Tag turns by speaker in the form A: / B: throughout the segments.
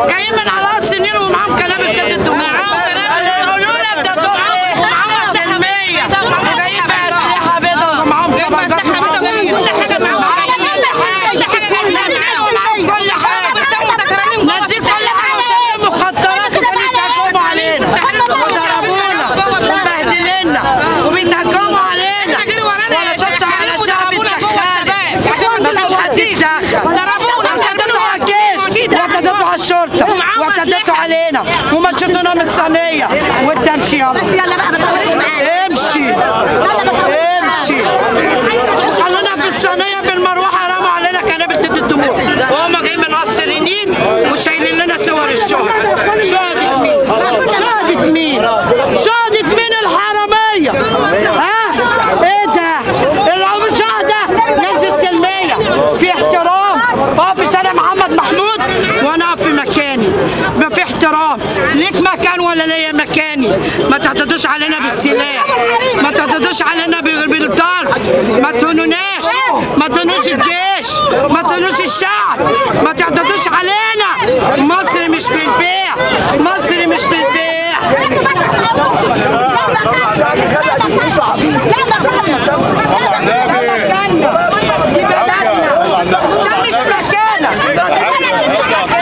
A: جايين من على راس النيل ومعاهم كلام الجد الدماء يقولوا لك ده دول ايه ومعاهم سلميه جايين باسلحه بيضاء ومعاهم كمانجات معاهم كل حاجه معاهم كل حاجه نزلوا معاهم كل حاجه نزلوا كل حاجه وشربوا مخدرات وكانوا يتهجموا علينا وضربونا وبهدلنا وبيتهجموا علينا ولا شرط على الشعب اتدخل مفيش حد اتدخل اعتدتوا على الجيش واعتدتوا على الشرطه واعتدتوا علينا ومشيتونا من الصينيه وانت امشي يلا
B: يلا بقى ما تطولش معانا
A: امشي امشي خلونا في الصينيه في المروحه رموا علينا كنابل ضد الدموع وهم جايين من قصر النيل وشايلين لنا صور الشهداء شهدت مين؟ شهدت مين؟ شهدت مين الحراميه؟ ها؟ ايه ده؟ العمر شهداء نزل سلميه في احترام اقف في شارع محمد محمود وانا اقف في مكاني ما في احترام ليك مكان ولا ليا مكاني ما تعتدوش علينا بالسلاح ما تعتدوش علينا بال- بالضرب ما تهنوناش ما تهنوش الجيش ما تهنوش الشعب ما تعتدوش علينا مصر مش للبيع مصر مش للبيع مكاننا دي بلدنا ده مش مكانك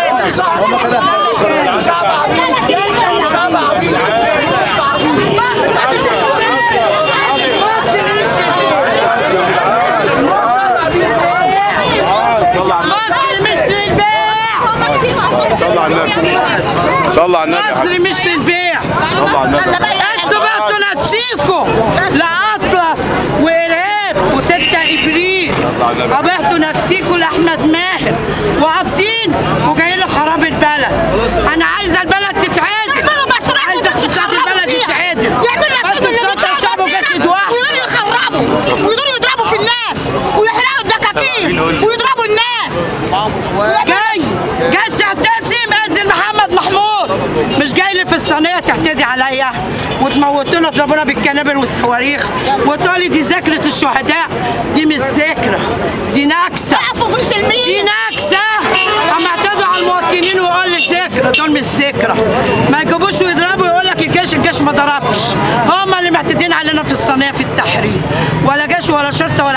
A: مصر مش للبيع
C: صلى على النبي صلى على النبي
A: مصر مش للبيع
C: صلى على النبي
A: انتوا بعتوا نفسيكم لاطلس وارهاب و6 ابريل قبحتوا نفسيكم لاحمد ماهر وقابضين وجايين لخراب البلد انا عايزه البلد تتعادل
B: يعملوا مشروع
A: عايزه اقتصاد البلد يتعادل
B: يعملوا نفسهم اللي
A: انتوا بتصوتوا الشعب وجسد واحد
B: ويقدروا يخربوا ويقدروا يضربوا في الناس ويحرقوا الدكاكين ويضربوا الناس
A: جاي جاي تعتزم انزل محمد محمود مش جاي لي في الصينيه تحتدي عليا وتموتونا تضربونا بالكنابل والصواريخ وتقولي دي ذاكره الشهداء دي مش ذاكره دي نكسه
B: وقفوا في
A: دي
B: سلمية
A: نكسه اما اعتدوا على المواطنين ويقول لي ذاكره دول مش ذاكره ما يجيبوش ويضربوا يقول لك الجيش الجيش ما ضربش هم اللي معتدين علينا في الصينيه في التحرير ولا جيش ولا شرطه